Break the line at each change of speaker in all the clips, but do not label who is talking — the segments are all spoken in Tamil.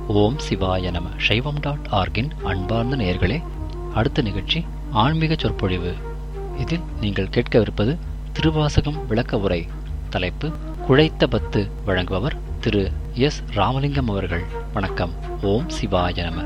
ஓம் சிவாய நம சைவம் டாட் ஆர்கின் அன்பார்ந்த நேயர்களே அடுத்த நிகழ்ச்சி ஆன்மீக சொற்பொழிவு இதில் நீங்கள் கேட்கவிருப்பது திருவாசகம் விளக்க உரை தலைப்பு குழைத்த பத்து வழங்குபவர் திரு எஸ் ராமலிங்கம் அவர்கள் வணக்கம் ஓம் சிவாய நம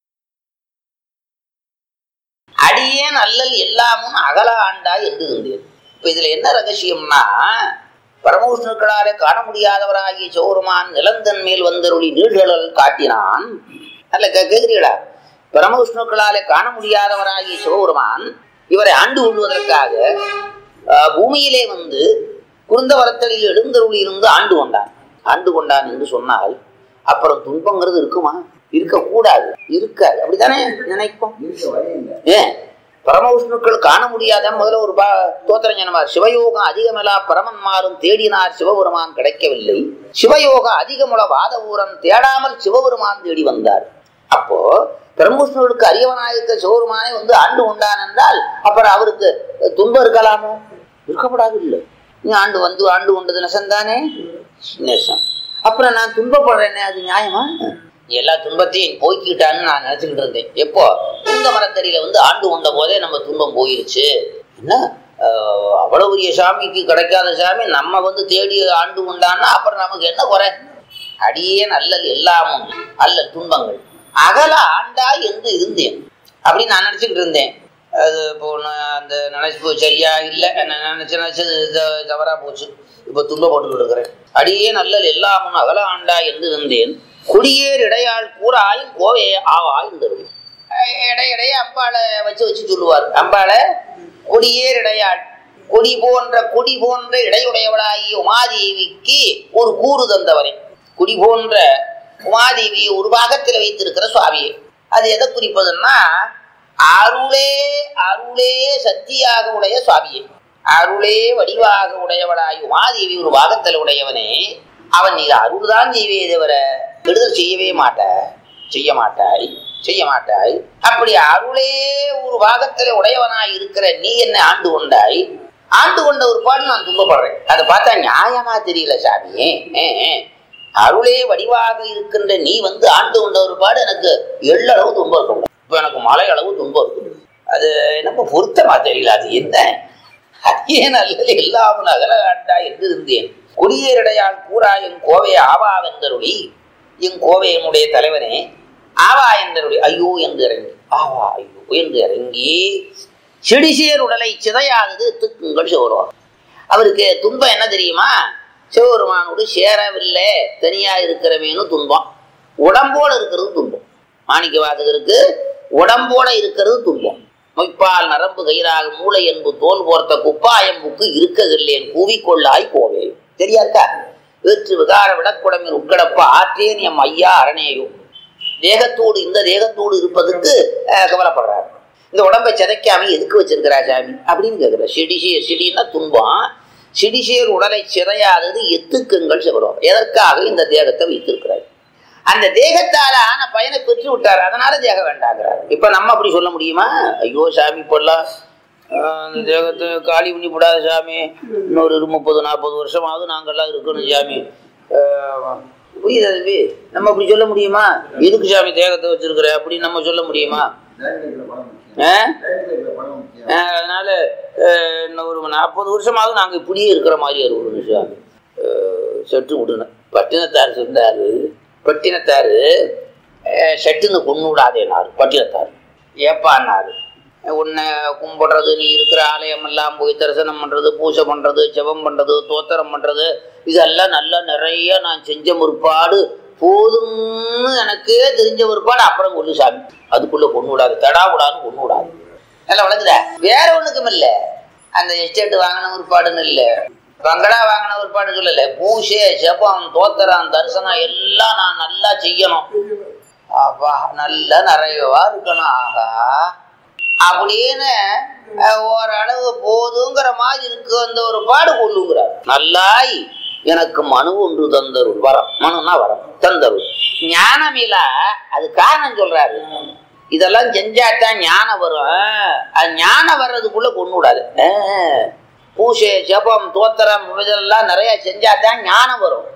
அடியேன் அல்லல் எல்லாமும் அகல ஆண்டா என்று இருந்தேன் இப்ப இதுல என்ன ரகசியம்னா பரமவிஷ்ணுக்களாலே காண முடியாதவராகிய சௌரமான் நிலந்தன் மேல் வந்தருளி நீழ்கடல் காட்டினான் அல்ல கே- கேக்குறீங்களா பரமவிஷ்ணுக்களாலே காண முடியாதவராகிய சிவபெருமான் இவரை ஆண்டு கொள்வதற்காக ஆஹ், பூமியிலே வந்து குருந்தவரத்தலில் எழுந்தருளி இருந்து ஆண்டு கொண்டான் ஆண்டு கொண்டான் என்று சொன்னால் அப்புறம் துன்பங்கிறது இருக்குமா இருக்கக்கூடாது இருக்காது அப்படித்தானே நினைப்போம் ஏன் பரமவிஷ்ணுக்கள் காண முடியாத முதல்ல ஒரு பா தோத்திரம் சொன்னமார் சிவயோகம் அதிகமெலா பரமன்மாரும் தேடினார் சிவபெருமான் கிடைக்கவில்லை சிவயோக அதிகமுள்ள வாத ஊரன் தேடாமல் சிவபெருமான் தேடி வந்தார் அப்போ பரமவிஷ்ணுவுக்கு அரியவனாயிருக்க சிவபெருமானை வந்து ஆண்டு உண்டான் என்றால் அப்புறம் அவருக்கு துன்பம் இருக்கலாமோ இருக்கப்படாது இல்லை நீ ஆண்டு வந்து ஆண்டு கொண்டது நெசந்தானே நெசம் அப்புறம் நான் துன்பப்படுறேனே அது நியாயமா எல்லா துன்பத்தையும் போய்க்கிட்டான்னு நான் நினைச்சுக்கிட்டு இருந்தேன் எப்போ இந்த மரத்தடியில வந்து ஆண்டு கொண்ட போதே நம்ம துன்பம் போயிருச்சு என்ன ஆஹ், அவ்வளவு பெரிய சாமிக்கு கிடைக்காத சாமி நம்ம வந்து தேடி ஆண்டு கொண்டான்னா அப்புறம் நமக்கு என்ன குறை அடியே நல்லல் எல்லாமும் அல்லல் துன்பங்கள் அகல ஆண்டா என்று இருந்தேன் அப்படின்னு நான் நினைச்சுக்கிட்டு இருந்தேன் அது இப்போ நான் அந்த நினைப்பு சரியா இல்லை நான் நினைச்சு நினைச்சது த- தவறா போச்சு இப்போ துன்பப்பட்டு இருக்கிறேன் அடியே நல்லல் எல்லாமும் அகல ஆண்டா என்று இருந்தேன் குடியேர் இடையாள் கூறாயும் கோவே ஆவா என்றது இடை இடைய அம்பாளை வச்சு வச்சு சொல்லுவார் அம்பாளை கொடியேர் இடையாள் கொடி போன்ற கொடி போன்ற இடையுடையவளாகிய உமாதேவிக்கு ஒரு கூறு தந்தவரே குடி போன்ற உமாதேவியை ஒரு பாகத்தில் வைத்திருக்கிற சுவாமியை அது எதை குறிப்பதுன்னா அருளே அருளே சக்தியாக உடைய சுவாமியை அருளே வடிவாக உடையவளாய் உமாதேவி ஒரு பாகத்தில் உடையவனே அவன் நீ அருள் தான் செய்வே தவிர கெடுதல் செய்யவே மாட்ட செய்ய மாட்டாய் செய்ய மாட்டாய் அப்படி அருளே ஒரு பாகத்தில் உடையவனாய் இருக்கிற நீ என்ன ஆண்டு கொண்டாய் ஆண்டு கொண்ட ஒரு பாடு நான் துன்பப்படுறேன் அதை பார்த்தா நியாயமா தெரியல சாமி ஏ, ஏ. அருளே வடிவாக இருக்கின்ற நீ வந்து ஆண்டு கொண்ட ஒரு பாடு எனக்கு எள்ளளவு துன்பம் இருக்கும் இப்ப எனக்கு மலை அளவு துன்பம் இருக்கு அது நம்ம பொருத்தமா தெரியல அது என்ன அது ஏன் அல்லது எல்லாமும் அகல ஆண்டா என்று இருந்தேன் குடியேரடையால் கூறாயும் கோவை ஆவாவென்றருளி என் கோவையனுடைய தலைவனே ஆவா என்றருளி ஐயோ என்று இறங்கி ஆவா ஐயோ என்று இறங்கி செடிசேர் உடலை சிதையாதது திக்குங்கள் சிவருவார் அவருக்கு துன்பம் என்ன தெரியுமா சிவபெருமானோடு சேரவில்லை தனியா இருக்கிறவேன்னு துன்பம் உடம்போட இருக்கிறது துன்பம் மாணிக்க வாசகருக்கு உடம்போட இருக்கிறது துன்பம் மொய்ப்பால் நரம்பு கயிறாக மூளை என்பு தோல் போர்த்த குப்பாயம்புக்கு இருக்கவில்லேன் கூவிக்கொள்ளாய் போவே சரியா இருக்கா வேற்று விகார விடக்குடமின் உட்கடப்ப ஆற்றேன் எம் ஐயா அரணேயோ தேகத்தோடு இந்த தேகத்தோடு இருப்பதற்கு அஹ், கவலைப்படுறாரு இந்த உடம்பை சிதைக்காம எதுக்கு வச்சிருக்கிறா சாமி அப்படின்னு கேட்கிற சிடிசேர் சிடின்னா துன்பம் சிடிசேர் உடலை சிதையாதது எத்துக்குங்கள் சிவரும் எதற்காக இந்த தேகத்தை வைத்திருக்கிறார் அந்த தேகத்தால ஆன பயனை பெற்று விட்டார் அதனால தேகம் வேண்டாங்கிறார் இப்ப நம்ம அப்படி சொல்ல முடியுமா ஐயோ சாமி பொல்லாம் அந்த தேகத்தை காலி பண்ணி விடாத சாமி இன்னொரு இரு முப்பது நாற்பது வருஷமாவது நாங்கள்லாம் இருக்கணும் சாமி ஆஹ் புரியுதா தம்பி நம்ம அப்படி சொல்ல முடியுமா எதுக்கு சாமி தேகத்தை வச்சிருக்கிற அப்படின்னு நம்ம சொல்ல முடியுமா ஆ? ஆ, அதனால அஹ், இன்னும் ஒரு நாற்பது வருஷமாவது நாங்கள் இப்படியே இருக்கிற மாதிரி இருக்கணும் சாமி அஹ், செட்டு விடுன பட்டினத்தார் சொன்னாரு பட்டினத்தாரு அஹ், செட்டுன்னு கொண்டு விடாதேனாரு பட்டினத்தார் ஏப்பான்னாரு உன்னை கும்பிடுறது நீ இருக்கிற ஆலயம் எல்லாம் போய் தரிசனம் பண்றது பூஜை பண்றது ஜெபம் பண்றது தோத்திரம் பண்றது இதெல்லாம் நல்லா நிறைய நான் செஞ்ச முற்பாடு போதும்னு எனக்கே தெரிஞ்ச ஒருபாடு அப்புறம் கொள்ளு சாமி அதுக்குள்ள கொண்டு விடாது தடா விடாது கொண்டு விடாது நல்லா வளர்ந்துட வேற ஒண்ணுக்கும் இல்ல அந்த எஸ்டேட் வாங்கின ஒருபாடுன்னு இல்ல பங்களா வாங்கின ஒருபாடு சொல்லல பூசை ஜெபம் தோத்திரம் தரிசனம் எல்லாம் நான் நல்லா செய்யணும் அப்பா நல்லா நிறையவா இருக்கணும் ஆகா அப்படின்னு அஹ், ஓரளவு போதுங்கிற மாதிரி இருக்கு அந்த ஒரு பாடு கொள்ளுங்கிறார் நல்லாய் எனக்கு மனு ஒன்று தந்தருள் வரம் மனுனா வரம் தந்தருள் ஞானமிலா அது காரணம் சொல்றாரு இதெல்லாம் செஞ்சாதான் ஞானம் வரும் அது ஞானம் வர்றதுக்குள்ள கொண்டு விடாது அஹ், பூசை ஜபம் தோத்திரம் இதெல்லாம் நிறைய செஞ்சாதான் ஞானம் வரும்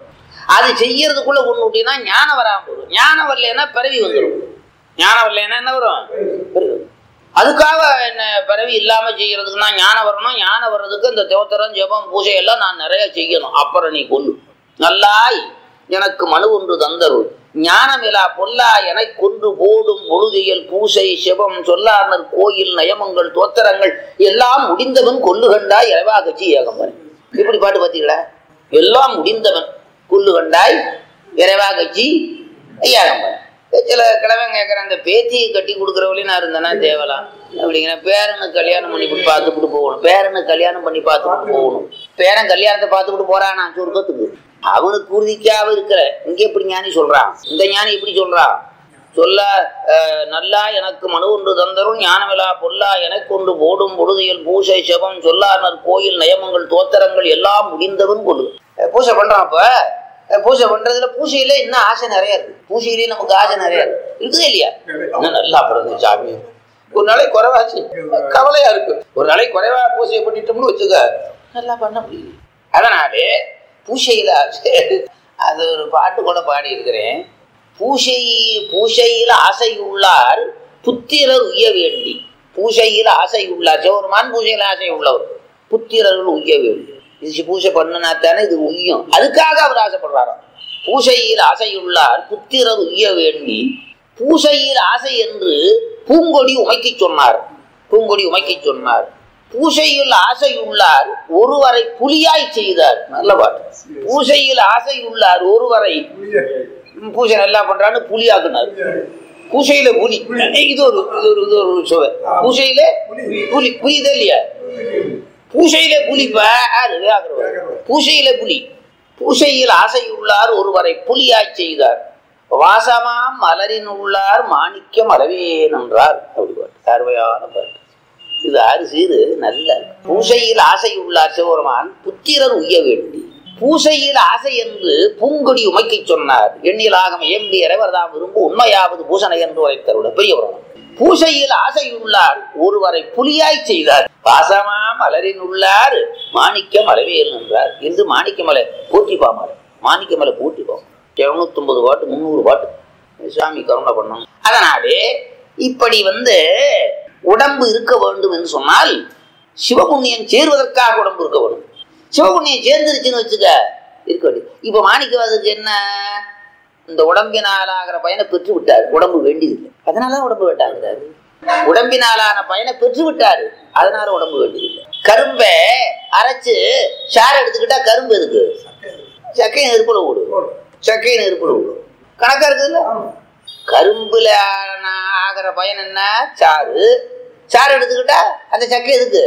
அது செய்யறதுக்குள்ள ஒண்ணு விட்டீங்கன்னா ஞானம் வராம போகும் ஞானம் வரலைன்னா பிறவி வந்துடும் ஞானம் வரலைன்னா என்ன வரும் பிறவி வரும். அதுக்காக என்ன பிறவி இல்லாம செய்யறதுக்குன்னா ஞானம் வரணும் ஞானம் வர்றதுக்கு இந்த தேவத்தரம் ஜெபம் பூஜை எல்லாம் நான் நிறைய செய்யணும் அப்புறம் நீ கொல்லு நல்லாய் எனக்கு மனு ஒன்று தந்தருள் ஞானமிலா பொல்லா என கொன்று போடும் பொழுதியல் பூசை சிவம் சொல்லார்னர் கோயில் நயமங்கள் தோத்திரங்கள் எல்லாம் முடிந்தவன் கொல்லுகண்டாய் இறைவா கட்சி ஏகம்பன் இப்படி பாட்டு பார்த்தீங்களா எல்லாம் முடிந்தவன் கொல்லு கண்டாய் இறைவா கட்சி ஏகம்பன் சில கிழவன் கேட்குறேன் அந்த பேத்தியை கட்டி கொடுக்குறவளையும் நான் இருந்தேன்னா தேவலாம் அப்படிங்கிற பேரனுக்கு கல்யாணம் பண்ணி போய் பார்த்துக்கிட்டு போகணும் பேரனுக்கு கல்யாணம் பண்ணி பார்த்துக்கிட்டு போகணும் பேரன் கல்யாணத்தை பார்த்துக்கிட்டு போறான் நான் சொர்க்கத்துக்கு அவனுக்கு உறுதிக்காக இருக்கிற இங்க எப்படி ஞானி சொல்றான் இந்த ஞானி எப்படி சொல்றான் சொல்ல அஹ், நல்லா எனக்கு மனு ஒன்று தந்தரும் ஞானமிலா பொல்லா எனக்கு ஒன்று போடும் பொழுதையில் பூசை செபம் சொல்லார்னர் கோயில் நயமங்கள் தோத்திரங்கள் எல்லாம் முடிந்தவன் கொள்ளு அஹ், பூசை பண்றான் அப்ப அஹ், பூசை பண்றதுல பூசையில இன்னும் ஆசை நிறைய இருக்கு பூசையிலேயே நமக்கு ஆசை நிறைய இருக்கு இருக்குதா இல்லையா இன்னும் நல்லா பிறந்த சாமி ஒரு நாளைக்கு குறைவாச்சு கவலையா இருக்கு ஒரு நாளைக்கு குறைவா பூசையை பண்ணிட்டோம்னு வச்சுக்க நல்லா பண்ண முடியல அதனாலே பூசையில ஆசை அது ஒரு பாட்டு கூட பாடி இருக்கிறேன் பூசை பூசையில் ஆசை உள்ளார் புத்திரர் உய்ய வேண்டி பூசையில் ஆசை உள்ளார் சிவருமான் பூசையில் ஆசை உள்ளவர் புத்திரர்கள் உய்ய வேண்டி இது பூசை பண்ணுனா தானே இது உய்யும் அதுக்காக அவர் ஆசைப்படுறாராம் பூசையில் ஆசையுள்ளார் புத்திரர் உய்ய வேண்டி பூசையில் ஆசை என்று பூங்கொடி உமைக்கு சொன்னார் பூங்கொடி உமைக்கு சொன்னார் பூசையில் ஆசையுள்ளார் ஒருவரை புலியாய் செய்தார் நல்ல பாட்டு பூசையில் ஆசையுள்ளார் ஒருவரை ம், பூசை நல்லா பண்றான்னு புலியாக்குனார் பூசையில புலி இது ஒரு இது ஒரு இது ஒரு சுவை பூசையில புலி புரியுதா இல்லையா பூசையில புலிப்ப யாரு வியாகரவர். பூசையில புலி பூசையில் ஆசையுள்ளார் ஒருவரை புலியாய் செய்தார் வாசமாம் மலரின் உள்ளார் மாணிக்கம் அளவேன் என்றார் அப்படி பாட்டு அருமையான பாட்டு இது ஆறு சீரு நல்ல பூசையில் ஆசை உள்ளார் சிவபெருமான் புத்திரர் உய்ய வேண்டி பூசையில் ஆசை என்று பூங்கொடி உமைக்கு சொன்னார் எண்ணிலாகம் எம்பி இறைவர்தாம் விரும்பு உண்மையாவது பூசணை என்று உரைத்தருட பெரியவரம் பூசையில் ஆசையுள்ளார் ஒருவரை புலியாய் செய்தார் பாசமா மலரின் உள்ளார் மாணிக்கம் அளவேல் என்றார் என்று மாணிக்கமலை போற்றிப்பாமலை மாணிக்கமலை போற்றிப்பாம் இருநூத்தி ஒன்பது பாட்டு முந்நூறு பாட்டு சாமி கருணை பண்ணணும் அதனாலே இப்படி வந்து உடம்பு இருக்க வேண்டும் என்று சொன்னால் சிவபுண்ணியம் சேருவதற்காக உடம்பு இருக்க வேண்டும் சிவபுண்ணியம் சேர்ந்துருச்சுன்னு வச்சுக்க இருக்க வேண்டியது இப்ப மாணிக்கவாதத்துக்கு என்ன இந்த உடம்பினால் ஆகிற பயனை பெற்று விட்டார் உடம்பு வேண்டியதில்லை அதனால உடம்பு வேண்டாங்கிறாரு உடம்பினாலான பயனை பெற்று விட்டாரு அதனால உடம்பு வேண்டியதில்லை கரும்பை அரைச்சு சாறு எடுத்துக்கிட்டா கரும்பு இருக்கு சக்கையை நெருப்புல ஓடும் சக்கையை நெருப்புல ஓடும் கணக்கா இருக்குதுல்ல கரும்புல ஆன- ஆகிற பயன் என்ன சாறு சாறு எடுத்துக்கிட்டா அந்த சக்கை எதுக்கு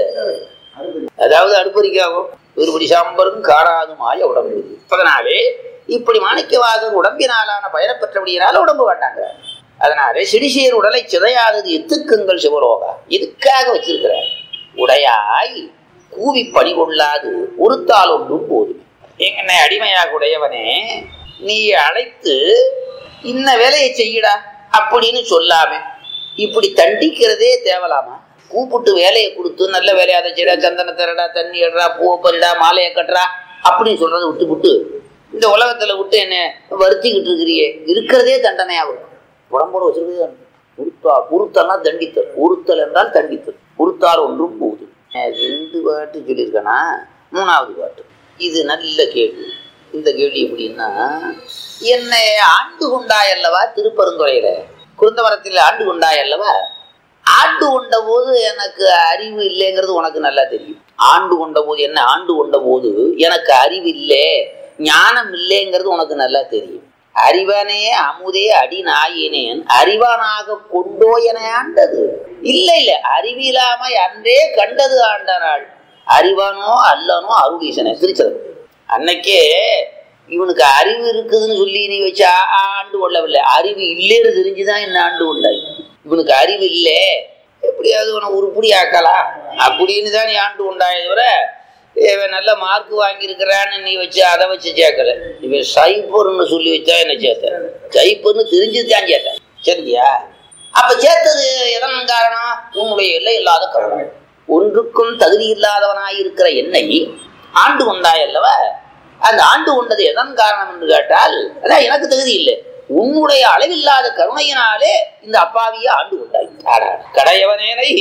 அதாவது அடுப்பறிக்காகும் ஒருபடி சாம்பரும் காராதும் ஆய உடம்பு இது. அதனாலே இப்படி மாணிக்கவாதர் உடம்பினாலான பயனை பெற்றபடியினால உடம்பு வேண்டாங்க அதனாலே சிடிசேர் உடலை சிதையாதது எத்துக்குங்கள் சிவரோகா இதுக்காக வச்சிருக்கிறார் உடையாய் கூவி பணி கொள்ளாது ஒருத்தால் ஒன்றும் போதும் எங்கனை அடிமையாக உடையவனே நீ அழைத்து இன்ன வேலையை செய்யடா அப்படின்னு சொல்லாம இப்படி தண்டிக்கிறதே தேவலாமா கூப்பிட்டு வேலையை கொடுத்து நல்ல வேலையை அதை செய்யடா சந்தன தரடா தண்ணி எடுறா பூவை பறிடா மாலையை கட்டுறா அப்படின்னு சொல்றதை விட்டு விட்டு இந்த உலகத்துல விட்டு என்ன வருத்திக்கிட்டு இருக்கிறியே இருக்கிறதே தண்டனையாகும் உடம்போட வச்சிருக்கதே உருத்தா உருத்தல்னா தண்டித்தல் உருத்தல் என்றால் தண்டித்தல் உருத்தால் ஒன்றும் போகுது ரெண்டு பாட்டு சொல்லியிருக்கேனா மூணாவது பாட்டு இது நல்ல கேள்வி இந்த கேள்வி எப்படின்னா என்னை ஆண்டு கொண்டாய் அல்லவா திருப்பெருந்துறையில குருந்தமரத்தில் ஆண்டு கொண்டாய் அல்லவா ஆண்டு கொண்ட போது எனக்கு அறிவு இல்லைங்கிறது உனக்கு நல்லா தெரியும் ஆண்டு கொண்ட போது என்ன ஆண்டு கொண்ட போது எனக்கு அறிவு இல்லை ஞானம் இல்லைங்கிறது உனக்கு நல்லா தெரியும் அறிவனே அமுதே அடி நாயினேன் அறிவானாக கொண்டோ என ஆண்டது இல்ல இல்ல அறிவிலாம அன்றே கண்டது ஆண்ட நாள் அறிவானோ அல்லனோ அருளீசனே திருச்சது அன்னைக்கே இவனுக்கு அறிவு இருக்குதுன்னு சொல்லி நீ வச்சு ஆ- ஆண்டு கொள்ளவில்லை அறிவு இல்லைன்னு தெரிஞ்சுதான் என்ன ஆண்டு கொண்டாய் இவனுக்கு அறிவு இல்லை எப்படியாவது உன உருப்படி ஆக்கலாம் அப்படின்னு தான் நீ ஆண்டு கொண்டாயே தவிர இவன் நல்ல மார்க் வாங்கியிருக்கிறான்னு நீ வச்சு அதை வச்சு சேர்க்கல இவன் சைப்பர்னு சொல்லி வச்சா என்ன சேர்த்த சைப்பர்னு தெரிஞ்சு தான் சேர்த்தேன் சரியா அப்ப சேர்த்தது எதன் காரணம் உன்னுடைய எல்லை இல்லாத காரணம் ஒன்றுக்கும் தகுதி இல்லாதவனாய் இருக்கிற என்னை ஆண்டு கொண்டாய் அல்லவா அந்த ஆண்டு கொண்டது எதன் காரணம் என்று கேட்டால் அதான் எனக்கு தகுதி இல்லை உன்னுடைய அளவில்லாத கருணையினாலே இந்த அப்பாவியை ஆண்டு கொண்டாய் ஆடா, கடையவனேனை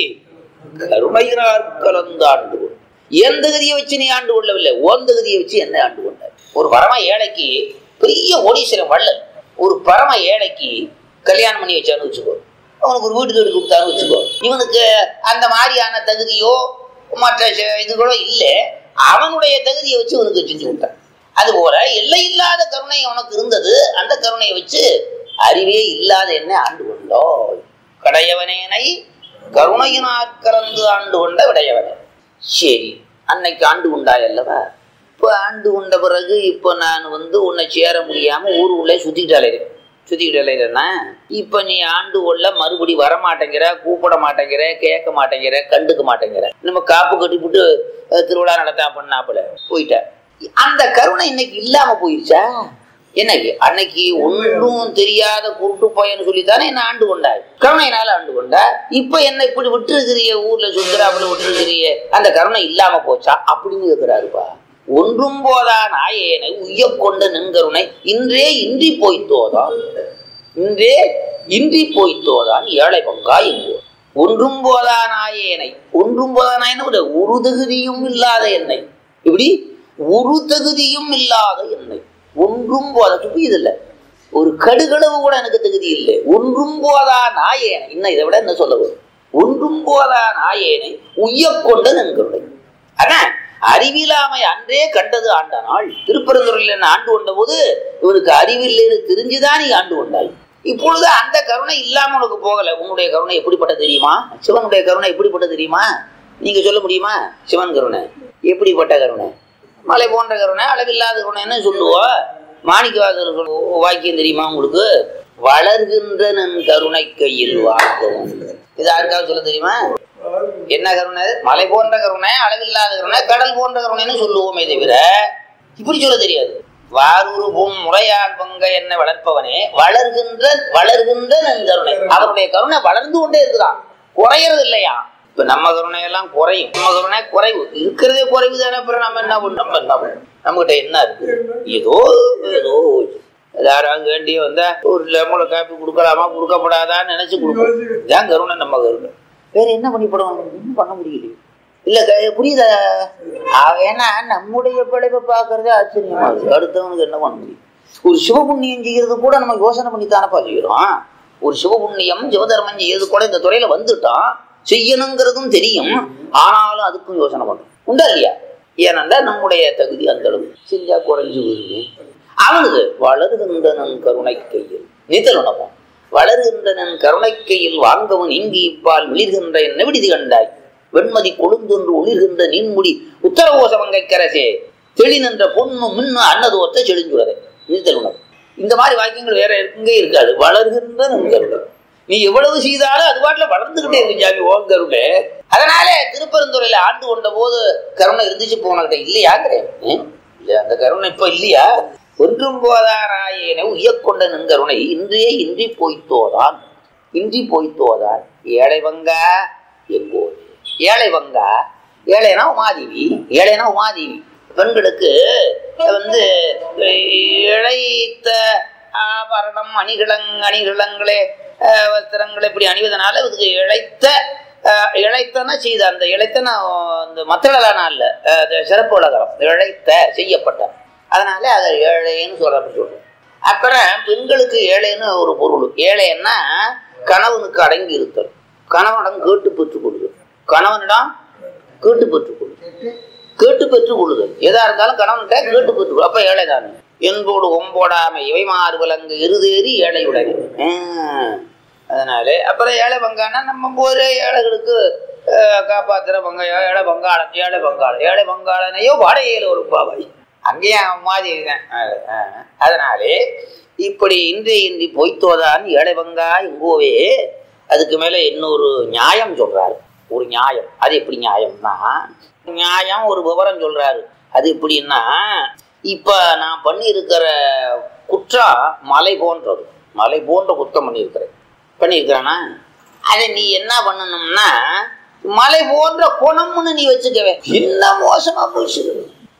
கருணையினால் கலந்து ஆண்டு கொண்டு என் தகுதியை வச்சு நீ ஆண்டு கொள்ளவில்லை ஓன் தகுதியை வச்சு என்ன ஆண்டு கொண்டாய் ஒரு பரம ஏழைக்கு பெரிய கோடீஸ்வரன் வள்ளல் ஒரு பரம ஏழைக்கு கல்யாணம் பண்ணி வச்சான்னு வச்சுக்கோ அவனுக்கு ஒரு வீட்டுக்கு வீடு கொடுத்தான்னு வச்சுக்கோ இவனுக்கு அந்த மாதிரியான தகுதியோ மற்ற ச- இதுகளோ இல்லை அவனுடைய தகுதியை வச்சு இவனுக்கு செஞ்சு கொடுத்தான் அதுபோல எல்லை இல்லாத கருணை அவனுக்கு இருந்தது அந்த கருணையை வச்சு அறிவே இல்லாத என்ன ஆண்டு கொண்டோ கடையவனேனை கருணையினாற் கலந்து ஆண்டு கொண்ட விடையவனே சரி அன்னைக்கு ஆண்டு கொண்டாய் அல்லவா இப்போ ஆண்டு கொண்ட பிறகு இப்போ நான் வந்து உன்னை சேர முடியாம ஊர் உள்ளே சுத்திக்கிட்டு அலைகிறேன் சுத்திக்கிட்டு அலைகிறேன்னா இப்போ நீ ஆண்டு கொள்ள மறுபடி வர மாட்டேங்கிற கூப்பிட மாட்டேங்கிற கேட்க மாட்டேங்கிற கண்டுக்க மாட்டேங்கிற நம்ம காப்பு கட்டிவிட்டு அஹ், திருவிழா நடத்தா பண்ணாப்புல போயிட்ட அந்த கருணை இன்னைக்கு இல்லாம போயிருச்சா என்னைக்கு அன்னைக்கு ஒன்றும் தெரியாத குருட்டு பையன் சொல்லித்தானே என்ன ஆண்டு கொண்டாய் கருணையினால ஆண்டு கொண்டா இப்ப என்ன இப்படி விட்டுருக்கிறிய ஊர்ல சுந்தராப்புல விட்டுருக்கிறிய அந்த கருணை இல்லாம போச்சா அப்படின்னு கேட்கிறாருப்பா ஒன்றும் போதா நாயேனை உய்ய கொண்ட நின்கருணை இன்றே இன்றி போய்த்தோதான் இன்றே இன்றி போய்த்தோதான் ஏழை பங்கா எங்கோ ஒன்றும் போதா நாயேனை ஒன்றும் போதா நாயனை ஒரு தகுதியும் இல்லாத என்னை இப்படி ஒரு தகுதியும் இல்லாத என்னை ஒன்றும் போதா புரியுதில்ல ஒரு கடுகளவு கூட எனக்கு தகுதி இல்லை ஒன்றும் போதா நாயேனை இன்னும் இதை விட என்ன சொல்ல வரும் ஒன்றும் போதா நாயேனை உய்ய கொண்ட நன்கருணை அதான் அறிவிலாமை அன்றே கண்டது ஆண்ட நாள் திருப்பரந்துறையில் என்ன ஆண்டு கொண்ட போது இவனுக்கு அறிவில்லைன்னு தெரிஞ்சுதான் நீ ஆண்டு கொண்டாய் இப்பொழுது அந்த கருணை இல்லாம உனக்கு போகல உன்னுடைய கருணை எப்படிப்பட்ட தெரியுமா சிவனுடைய கருணை எப்படிப்பட்ட தெரியுமா நீங்க சொல்ல முடியுமா சிவன் கருணை எப்படிப்பட்ட கருணை மலை போன்ற கருணை அளவில்லாத கருணைன்னு சொல்லுவோம் மாணிக்க வாசகர் வாக்கியம் தெரியுமா உங்களுக்கு வளர்கின்ற நன் கருணை கையில் வாழ்க்கவும் இது யாருக்காவது சொல்ல தெரியுமா என்ன கருணை அது? மலை போன்ற கருணை அளவில்லாத கருணை கடல் போன்ற கருணைன்னு சொல்லுவோமே தவிர இப்படி சொல்ல தெரியாது வாரூரும் முறையால் பங்க என்ன வளர்ப்பவனே வளர்கின்ற வளர்கின்ற நன் கருணை அவருடைய கருணை வளர்ந்து கொண்டே இருக்குதான் குறையறது இல்லையா இப்ப நம்ம கருணை எல்லாம் குறையும் நம்ம கருணை குறைவு இருக்கிறதே குறைவு தானே அப்புறம் நம்ம என்ன பண்ண நம்ம என்ன பண்ண நம்மகிட்ட என்ன இருக்கு ஏதோ ஏதோ யாராவது வேண்டிய வந்தா ஒரு லெமன் காப்பி கொடுக்கலாமா கொடுக்கப்படாதான்னு நினைச்சு கொடுப்போம் இதான் கருணை நம்ம கருணை வேற என்ன பண்ணி போடுவாங்க ஒன்றும் பண்ண முடியல இல்ல க- புரியுதா அவ- ஏன்னா நம்முடைய பிழைப்பை பார்க்கறதே ஆச்சரியமா இருக்கு அடுத்தவனுக்கு என்ன பண்ண முடியும் ஒரு சிவபுண்ணியம் செய்யறது கூட நம்ம யோசனை பண்ணி தானப்பா செய்யறோம் ஒரு சிவபுண்ணியம் சிவதர்மம் செய்யறது கூட இந்த துறையில வந்துட்டோம் செய்யணுங்கிறதும் தெரியும் ஆனாலும் அதுக்கும் யோசனை பண்ணும் உண்டா இல்லையா ஏனென்றா நம்முடைய தகுதி அந்த அளவு செஞ்சா குறைஞ்சு வருது அவனுக்கு வளருகின்றனன் கருணை கையில் நீத்தல் உணவும் வளருகின்றனன் கருணை கையில் வாங்கவன் இங்கு இப்பால் மிளிர்கின்ற என்ன விடுதி கண்டாய் வெண்மதி கொழுந்தொன்று ஒளிர்கின்ற நீன்முடி உத்தரகோசமங்கை கரசே தெளிநின்ற பொண்ணு மின்னு அன்னதோத்த செழிஞ்சுறதை நீத்தல் உணவு இந்த மாதிரி வாக்கியங்கள் வேற எங்கே இருக்காது வளர்கின்ற நன்கருணை நீ எவ்வளவு செய்தாலும் அது பாட்டுல வளர்ந்துகிட்டே இருக்கு ஜாமி ஓம் கருணை அதனால திருப்பெருந்துறையில ஆண்டு கொண்ட போது கருணை இருந்துச்சு போனகிட்ட இல்லையாங்கிறேன் ம்? இல்ல அந்த கருணை இப்ப இல்லையா ஒன்றும் போதாராயேனை உய்யக்கொண்ட நன்கருணை இன்றே இன்றி போய்த்தோதான் இன்றி போய்த்தோதான் ஏழை வங்கா எங்கோ ஏழை வங்கா ஏழைனா உமாதேவி ஏழைனா உமாதேவி பெண்களுக்கு வந்து இழைத்த ஆபரணம் அணிகிழங் அணிகிழங்களே அஹ், வஸ்திரங்களை இப்படி அணிவதனால இதுக்கு இழைத்த அஹ், இழைத்தன செய்த அந்த இழைத்தன அந்த மத்தளலான அல்ல அஹ், அது சிறப்பு உலகம் இழைத்த செய்யப்பட்ட அதனால அதை ஏழைன்னு சொல்லப்பட்டு அப்புறம் பெண்களுக்கு ஏழைன்னு ஒரு பொருள் ஏழைன்னா கணவனுக்கு அடங்கி இருத்தல் கணவனிடம் கேட்டு பெற்றுக் கொள்ளுதல் கணவனிடம் கேட்டு பெற்றுக் கொள்ளுதல் கேட்டு பெற்றுக் கொள்ளுதல் எதா இருந்தாலும் கணவன்கிட்ட கேட்டு பெற்றுக் அப்ப ஏழை தானே என்போடு ஒம்போடாமை இவை மாறு விலங்கு இருதேறி ஏழையுடனே ஆஹ். அதனாலே அப்புறம் ஏழை பங்கானா நம்ம ஒரு ஏழைகளுக்கு ஆஹ், காப்பாத்துற பங்க ஏழை பங்காளன் ஏழை பங்காளன் ஏழை பங்காளனையோ வாடகையில் ஒரு பாவை அங்கேயும் அவன் மாதிரி இருக்கேன் ஆஹ், ஆஹ். அதனாலே இப்படி இன்றே இன்றி பொய்த்தோதான் ஏழை பங்கா எங்கோவே அதுக்கு மேல இன்னொரு நியாயம் சொல்றாரு ஒரு நியாயம் அது எப்படி நியாயம்னா நியாயம் ஒரு விவரம் சொல்றாரு அது எப்படின்னா இப்ப நான் பண்ணியிருக்கிற குற்றம் மலை போன்றது மலை போன்ற குற்றம் பண்ணியிருக்கிறேன் பண்ணியிருக்கிறேன்னா அதை நீ என்ன பண்ணணும்னா மலை போன்ற குணம்னு நீ வச்சுக்கவே என்ன மோசமா போச்சு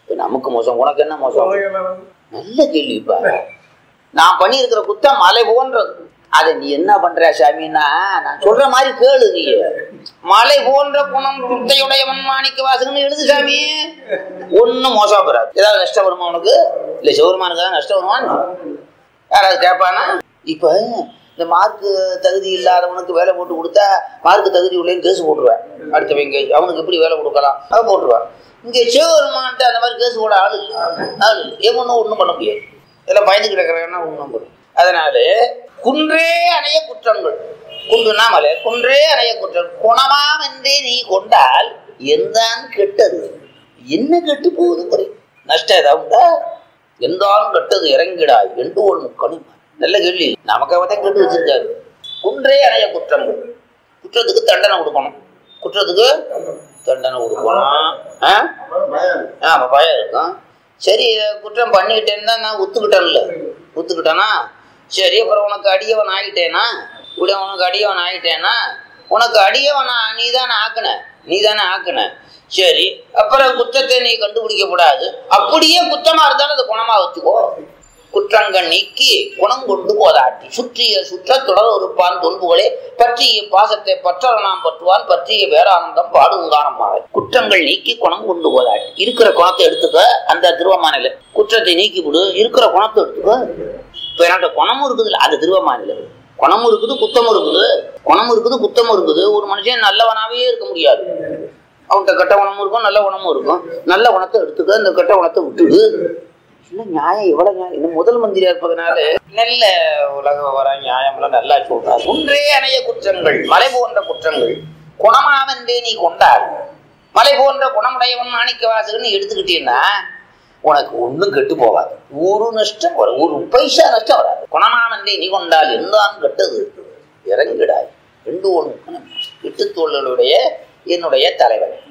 இப்ப நமக்கு மோசம் உனக்கு என்ன மோசம் நல்ல கேள்விப்பா நான் பண்ணியிருக்கிற குத்தம் மலை போன்றது அதை நீ என்ன பண்ற சாமின்னா நான் சொல்ற மாதிரி கேளு நீ மலை போன்ற குணம் குத்தையுடையவன் மாணிக்க வாசகன்னு எழுது சாமி ஒன்னும் மோசம் பெறாது ஏதாவது நஷ்டம் வருமா உனக்கு இல்ல சிவருமானுக்கு ஏதாவது நஷ்டம் வருமா யாராவது கேட்பானா இப்ப இந்த மார்க்கு தகுதி இல்லாதவனுக்கு வேலை போட்டு கொடுத்தா மார்க்கு தகுதி உள்ளேன்னு கேஸ் போட்டுருவேன் அடுத்தவன் கேஸ் அவனுக்கு எப்படி வேலை கொடுக்கலாம் அதை போட்டுருவான் இங்க சிவபெருமான்ட்டு அந்த மாதிரி கேஸ் போட ஆளு இல்லை ஆளு இல்லை எவனும் ஒன்றும் பண்ண முடியாது இதெல்லாம் பயந்து கிடக்குறாங்கன்னா ஒன்றும் பண்ண அதனால குன்றே அணைய குற்றங்கள் குன்றுனா மலை குன்றே அணைய குற்றம் குணமாம் என்றே நீ கொண்டால் எந்தான் கெட்டது என்ன கெட்டு போகுது குறை நஷ்டம் ஏதாவது உண்டா எந்தான் கெட்டது இறங்கிடாய் என்று ஒரு முக்கணி நல்ல கேள்வி நமக்கு அவதான் கெட்டு வச்சிருக்காரு குன்றே அணைய குற்றங்கள் குற்றத்துக்கு தண்டனை கொடுக்கணும் குற்றத்துக்கு தண்டனை கொடுக்கணும் ஆ ஆமா பயம் இருக்கும் சரி குற்றம் பண்ணிக்கிட்டேன்னு தான் நான் ஒத்துக்கிட்டேன்ல ஒத்துக்கிட்டேனா சரி அப்புறம் உனக்கு அடியவன் ஆகிட்டேனா இப்படி உனக்கு அடியவன் ஆகிட்டேனா உனக்கு அடியவனா நீ தானே ஆக்குன நீ தானே ஆக்குன சரி அப்புறம் குற்றத்தை நீ கண்டுபிடிக்க கூடாது அப்படியே குற்றமா இருந்தாலும் அதை குணமா வச்சுக்கோ குற்றங்கள் நீக்கி குணம் கொண்டு போதாட்டி சுற்றிய சுற்ற தொடர் ஒருப்பான் தொல்புகளே பற்றிய பாசத்தை பற்றவ நாம் பற்றுவான் பற்றிய வேறானந்தம் பாடுங்கானமாக குற்றங்கள் நீக்கி குணம் கொண்டு போதாட்டி இருக்கிற குணத்தை எடுத்துக்க அந்த திருவமானில குற்றத்தை நீக்கி விடு இருக்கிற குணத்தை எடுத்துக்க இப்ப என்கிட்ட குணமும் இருக்குதுல்ல அந்த திருவமானில குணமும் இருக்குது குத்தமும் இருக்குது குணமும் இருக்குது குத்தமும் இருக்குது ஒரு மனுஷன் நல்லவனாவே இருக்க முடியாது அவன்கிட்ட கெட்ட குணமும் இருக்கும் நல்ல குணமும் இருக்கும் நல்ல குணத்தை எடுத்துக்க இந்த கெட்ட குணத்தை விட்டுடு இல்ல நியாயம் எவ்வளவு நியாயம் இந்த முதல் மந்திரியா இருப்பதனால நல்ல உலக வர நியாயம்லாம் நல்லா சொல்றாரு ஒன்றே அணைய குற்றங்கள் மலை போன்ற குற்றங்கள் குணமாவென்றே நீ கொண்டாள் மலை போன்ற குணமுடையவன் மாணிக்க வாசகன்னு எடுத்துக்கிட்டீங்கன்னா உனக்கு ஒண்ணும் கெட்டு போகாது ஒரு நஷ்டம் வரும் ஒரு பைசா நஷ்டம் வராது குணமானந்தே நீ கொண்டால் எந்தான் கெட்டது இறங்கிடாய் ரெண்டு ஒன்று எட்டு தோழர்களுடைய என்னுடைய தலைவன்